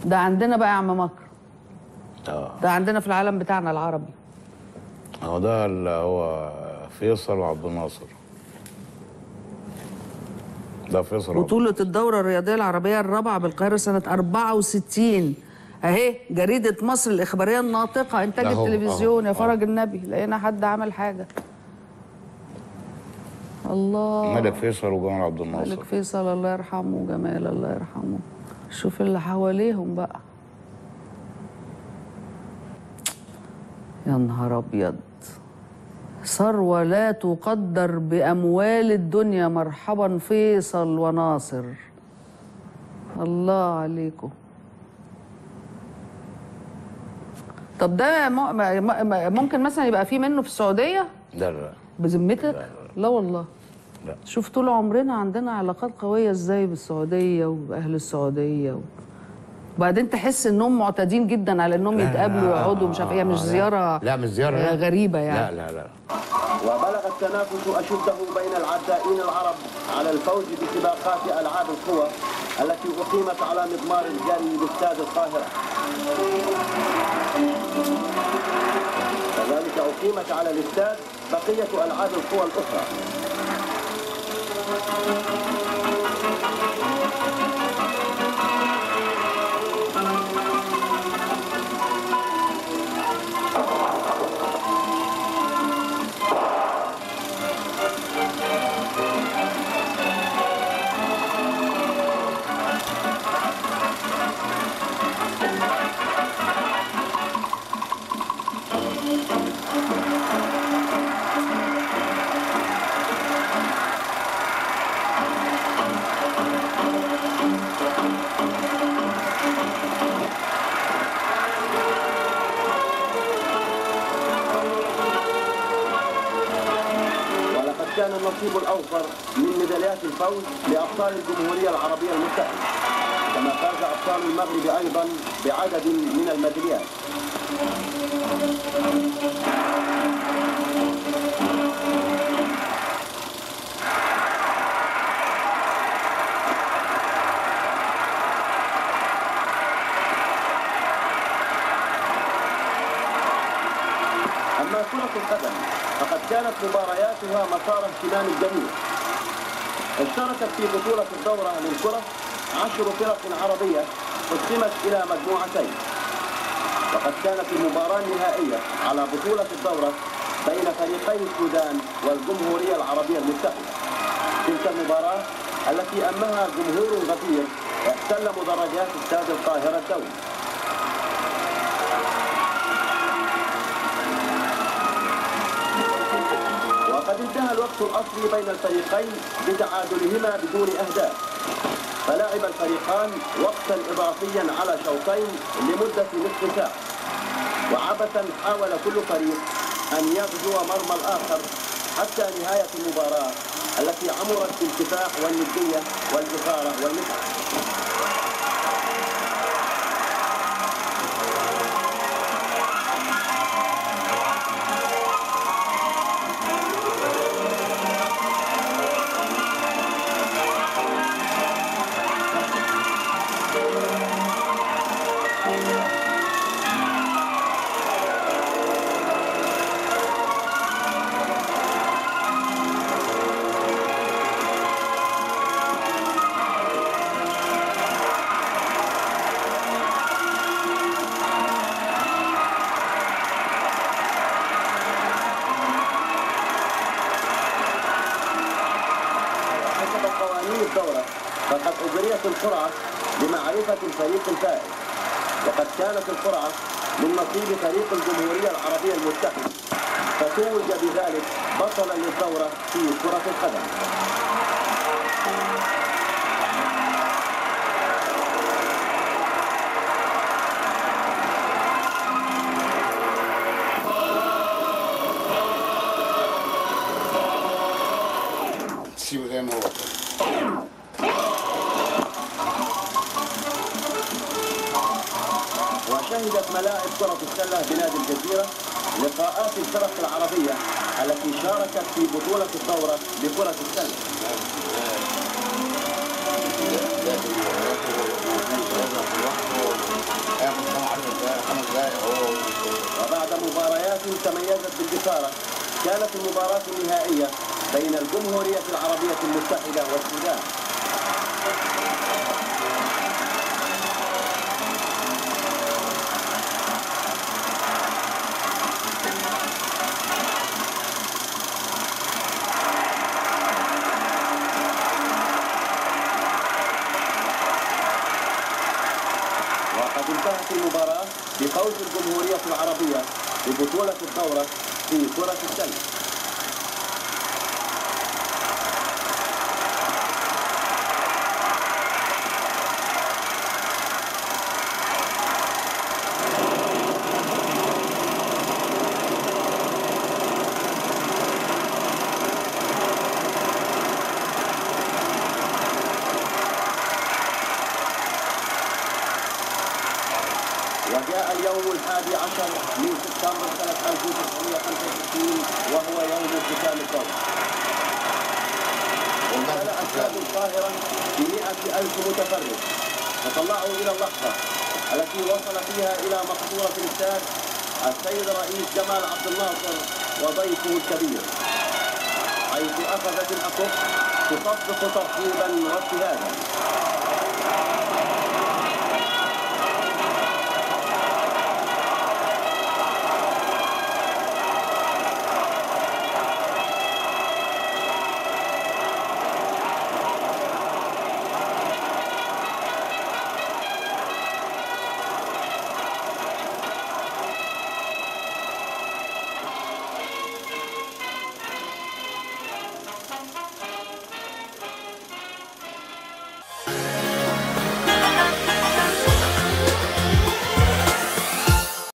ده عندنا بقى يا عم مكر اه ده عندنا في العالم بتاعنا العربي هو ده اللي هو فيصل وعبد الناصر ده فيصل وعبد- بطولة الدورة الرياضية العربية الرابعة بالقاهرة سنة 64 أهي جريدة مصر الإخبارية الناطقة إنتاج أهو، التلفزيون يا أهو، فرج النبي لقينا حد عمل حاجة الله ملك فيصل وجمال عبد الناصر ملك فيصل الله يرحمه وجمال الله يرحمه شوف اللي حواليهم بقى يا نهار أبيض ثروة لا تقدر بأموال الدنيا مرحبا فيصل وناصر الله عليكم طب ده م- م- م- ممكن مثلا يبقى في منه في السعودية لا لا بذمتك؟ لا والله لا شوف طول عمرنا عندنا علاقات قوية ازاي بالسعودية وبأهل السعودية و... وبعدين تحس انهم معتادين جدا على انهم لا، يتقابلوا لا، ويقعدوا مش عارف هي مش لا. زيارة لا مش زيارة آه، لا. غريبة يعني لا لا لا وبلغ التنافس أشده بين العدائين العرب على الفوز بسباقات ألعاب القوى التي أقيمت على مضمار الجري باستاد القاهرة كذلك أقيمت على الاستاد بقية ألعاب القوى الأخرى ولقد كان النصيب الأوفر من ميداليات الفوز لأبطال الجمهورية العربية المتحدة كما فاز أبطال المغرب أيضا بعدد من الميداليات أما كرة القدم فقد كانت مبارياتها مسار اهتمام الجميع اشتركت في بطولة الدورة للكرة عشر فرق عربية قسمت إلى مجموعتين وقد كانت المباراة النهائية على بطولة الدورة بين فريقي السودان والجمهورية العربية المتحدة تلك المباراة التي أمها جمهور غفير احتل مدرجات استاد القاهرة الدولي وقد انتهى الوقت الأصلي بين الفريقين بتعادلهما بدون أهداف فلعب الفريقان وقتا إضافيا على شوطين لمدة نصف ساعة وعبثا حاول كل فريق أن يغزو مرمى الآخر حتى نهاية المباراة التي عمرت بالكفاح والندية والإثارة والمتعة حسب قوانين الدورة فقد أجريت القرعة لمعرفة الفريق الفائز وقد كانت القرعة من نصيب فريق الجمهورية العربية المتحدة فتوج بذلك بطلا للدورة في كرة القدم سيبه زي ما هو وشهدت ملاعب كرة السلة بنادي الجزيرة لقاءات الفرق العربية التي شاركت في بطولة الدورة لكرة السلة هياخد كام 10 دقايق خمس دقايق هو وبعد مباريات تميزت بالإثارة كانت المباراة النهائية بين الجمهورية العربية المتحدة والسودان وقد انتهت المباراة بفوز الجمهورية العربية ببطولة الدورة في كرة السلة وجاء اليوم الحادي عشر من سبتمبر سنة 1965 وهو يوم ختام الدورة. وكان أستاد القاهرة بمئة ألف متفرج تطلعوا إلى اللحظة التي وصل فيها إلى مقصورة الاستاد السيد الرئيس جمال عبد الناصر وضيفه الكبير حيث أخذت الأكف تصفق ترحيبا واجتهادا